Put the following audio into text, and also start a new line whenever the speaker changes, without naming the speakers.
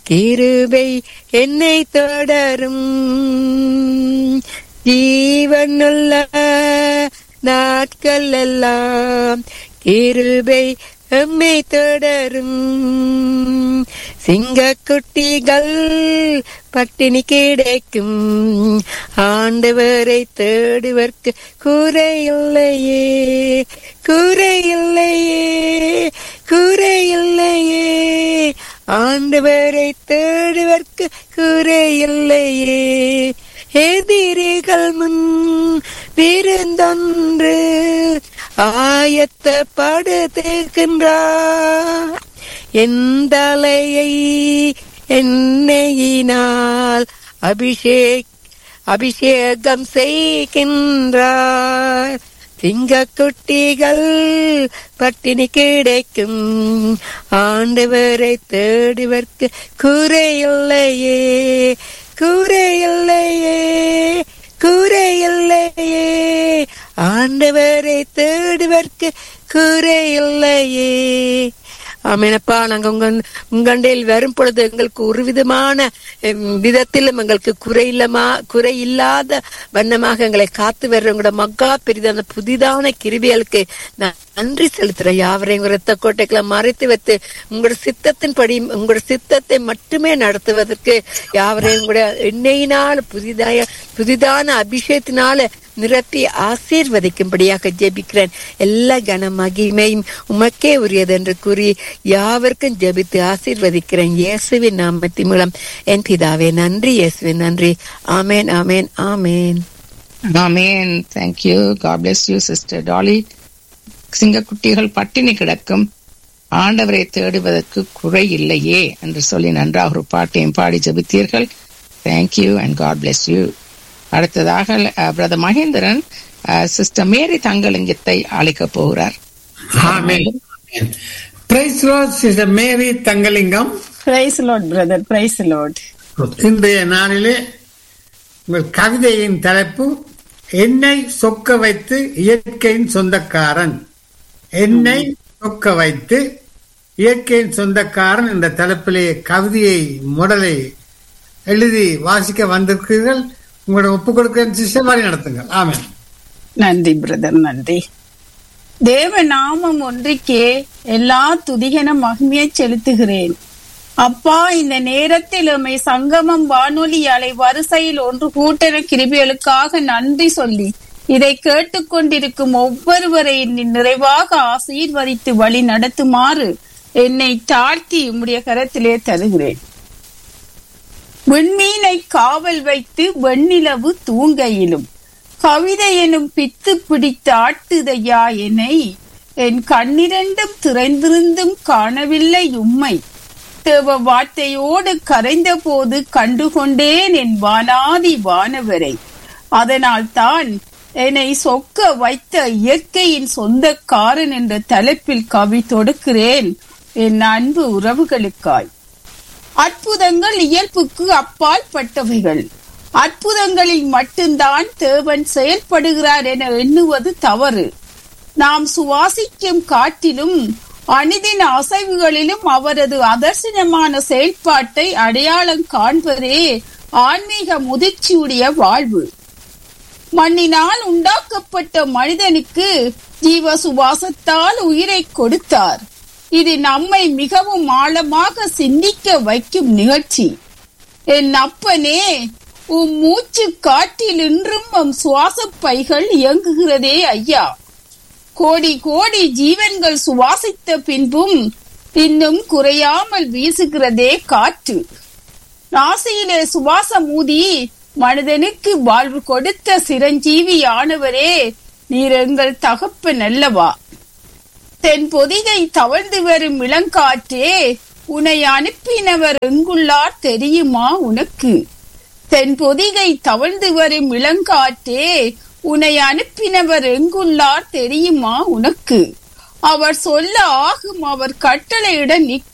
கிருபை என்னை தொடரும் ஜீவனுள்ள நாட்கள் எல்லாம் கிருபை எம்மை தொடரும் சிங்கக்குட்டிகள் பட்டினி கிடைக்கும் ஆண்டவரை தேடுவர்க்கு குறையில்லையே குறையில்லையே குறையில்லையே ஆண்டவரை தேடுவர்க்கு குறையில்லையே எதிரிகள் முன் விருந்தொன்று ஆயத்தப்படுத்துகின்றார் எந்த அலையை எண்ணெயினால் அபிஷேக் அபிஷேகம் செய்கின்றார் சிங்கக்குட்டிகள் பட்டினி கிடைக்கும் ஆண்டவரை தேடுவர்க்கு குறையில்லையே குறையில்லையே குறையில்லையே ஆண்டவரை தேடுவர்க்கு குறையில்லையே ஆமேனப்பா நாங்க உங்க உங்கண்டையில் வரும் பொழுது எங்களுக்கு ஒரு விதமான விதத்திலும் எங்களுக்கு குறையில்லமா குறை இல்லாத வண்ணமாக எங்களை காத்து வர்ற உங்களோட மக்கா பெரிதான புதிதான கிருபிகளுக்கு நன்றி செலுத்துற யாவரையும் ரத்த கோட்டைகளை மறைத்து வைத்து உங்களோட சித்தத்தின்படி உங்களோட சித்தத்தை மட்டுமே நடத்துவதற்கு யாவரையும் கூட எண்ணெயினால் புதிதாய புதிதான அபிஷேகத்தினால நிரப்பி ஆசீர்வதிக்கும்படியாக ஜெபிக்கிறேன் எல்லா கன மகிமையும் உமக்கே உரியது என்று கூறி யாவருக்கும் ஜெபித்து ஆசீர்வதிக்கிறேன் இயேசுவின் நாமத்தின் மூலம் என் பிதாவே நன்றி இயேசுவின் நன்றி ஆமேன் ஆமேன் ஆமேன்
ஆமேன் thank you God bless you sister Dolly சிங்கக்குட்டிகள் பட்டினி கிடக்கும் ஆண்டவரை தேடுவதற்கு குறை இல்லையே என்று சொல்லி நன்றாக ஒரு பாட்டையும் பாடி ஜபித்தீர்கள் thank you and God bless you அடுத்ததாக பிரதர் மகேந்திரன் சிஸ்டர் மேரி தங்கலிங்கத்தை அழைக்க போகிறார்
praise Lord sister Mary Thangalingam
praise Lord brother praise Lord
இன்றைய நாளிலே உங்கள் கவிதையின் தலைப்பு என்னை சொக்க வைத்து இயற்கையின் சொந்தக்காரன் என்னை சொக்க வைத்து இயற்கையின் சொந்தக்காரன் என்ற தலைப்பிலே கவிதையை முடலை எழுதி வாசிக்க வந்திருக்கிறீர்கள் உங்களோட ஒப்புக் கொடுக்க சிஸ்டர் மாதிரி நடத்துங்கள் ஆமாம்
நன்றி பிரதர் நன்றி தேவ நாமம் ஒன்றிக்கே எல்லா துதிகன மகிமையை செலுத்துகிறேன் அப்பா இந்த நேரத்தில் உமை சங்கமம் வானொலி அலை வரிசையில் ஒன்று கூட்டண கிருபிகளுக்காக நன்றி சொல்லி இதை கேட்டுக்கொண்டிருக்கும் ஒவ்வொருவரை நிறைவாக ஆசீர்வதித்து வழி நடத்துமாறு என்னை தாழ்த்தி உம்முடைய கரத்திலே தருகிறேன் விண்மீனை காவல் வைத்து வெண்ணிலவு தூங்கையிலும் கவிதை எனும் பித்து பிடித்து ஆட்டுதையா என்னை என் கண்ணிரண்டும் திறந்திருந்தும் காணவில்லை உம்மை தேவ வார்த்தையோடு கரைந்த போது கண்டுகொண்டேன் என் வானாதி வானவரை அதனால் தான் என்னை சொக்க வைத்த இயற்கையின் சொந்தக்காரன் என்ற தலைப்பில் கவி தொடுக்கிறேன் என் அன்பு உறவுகளுக்காய் அற்புதங்கள் இயல்புக்கு அப்பால் பட்டவைகள் அற்புதங்களில் மட்டும்தான் தேவன் செயல்படுகிறார் என எண்ணுவது தவறு நாம் சுவாசிக்கும் காட்டிலும் அணிதின அசைவுகளிலும் அவரது அதர்சனமான செயல்பாட்டை அடையாளம் காண்பதே ஆன்மீக முதிர்ச்சியுடைய வாழ்வு மண்ணினால் உண்டாக்கப்பட்ட மனிதனுக்கு ஜீவ சுவாசத்தால் உயிரை கொடுத்தார் இது நம்மை மிகவும் ஆழமாக சிந்திக்க வைக்கும் நிகழ்ச்சி என் அப்பனே உம் மூச்சு காற்றில் இன்றும் உம் சுவாச பைகள் இயங்குகிறதே ஐயா கோடி கோடி ஜீவன்கள் சுவாசித்த பின்பும் இன்னும் குறையாமல் வீசுகிறதே காற்று நாசியிலே சுவாசம் ஊதி மனிதனுக்கு வாழ்வு கொடுத்த சிரஞ்சீவி ஆனவரே நீர் எங்கள் தகப்பன் அல்லவா தென் பொதிகை தவழ்ந்து வரும் இளங்காற்றே உன்னை அனுப்பினவர் எங்குள்ளார் தெரியுமா உனக்கு தென் பொதிகை தவழ்ந்து வரும் இளங்காற்றே உன்னை அனுப்பினவர் எங்குள்ளார் தெரியுமா உனக்கு அவர் சொல்ல ஆகும் அவர் கட்டளையிட நிற்க